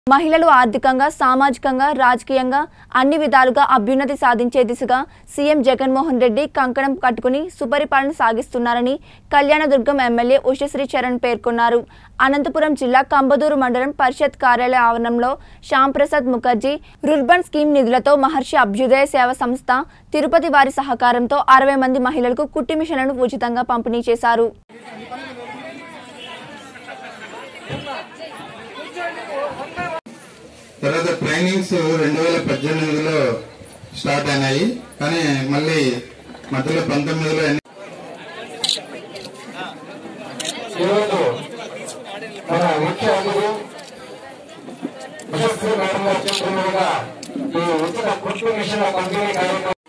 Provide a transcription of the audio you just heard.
మహిళలు ఆర్థికంగా సామాజికంగా రాజకీయంగా అన్ని విధాలుగా అభ్యున్నతి సాధించే దిశగా సీఎం జగన్మోహన్ రెడ్డి కంకణం కట్టుకుని సుపరిపాలన సాగిస్తున్నారని కళ్యాణదుర్గం ఎమ్మెల్యే ఉషశ్రీ చరణ్ పేర్కొన్నారు అనంతపురం జిల్లా కంబదూరు మండలం పరిషత్ కార్యాలయ ఆవరణంలో శ్యాంప్రసాద్ ముఖర్జీ రుర్బన్ స్కీమ్ నిధులతో మహర్షి అభ్యుదయ సేవ సంస్థ తిరుపతి వారి సహకారంతో అరవై మంది మహిళలకు కుట్టి మిషన్లను ఉచితంగా పంపిణీ చేశారు తర్వాత ట్రైనింగ్స్ రెండు వేల పద్దెనిమిదిలో స్టార్ట్ అయినాయి కానీ మళ్ళీ మధ్యలో పంతొమ్మిదిలో ఎన్ని- ఈరోజు మన ముఖ్య అతిథి యశస్వి మేడం గారు చేతుల మీదుగా ఈ ఉచిత కుట్టు మిషన్ పంపిణీ కార్యక్రమం